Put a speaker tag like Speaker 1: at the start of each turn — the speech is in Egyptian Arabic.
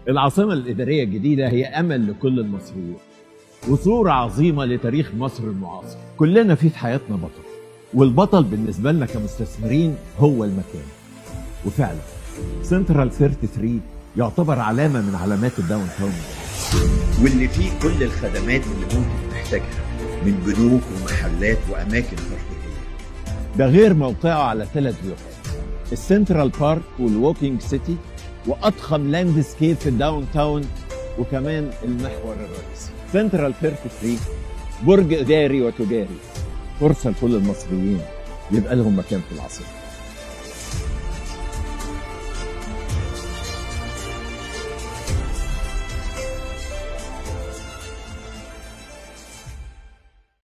Speaker 1: العاصمة الإدارية الجديدة هي أمل لكل المصريين وصورة عظيمة لتاريخ مصر المعاصر كلنا في في حياتنا بطل والبطل بالنسبة لنا كمستثمرين هو المكان وفعلا سنترال 33 يعتبر علامة من علامات الداون تاون
Speaker 2: واللي فيه كل الخدمات اللي ممكن تحتاجها من بنوك ومحلات واماكن ترفيهيه
Speaker 1: ده غير موقعه على ثلاث فيوهات السنترال بارك والووكينج سيتي واضخم لاندسكيب في الداون تاون وكمان المحور الرئيسي سنترال 33 برج اداري وتجاري فرصه لكل المصريين يبقى لهم مكان في العاصمه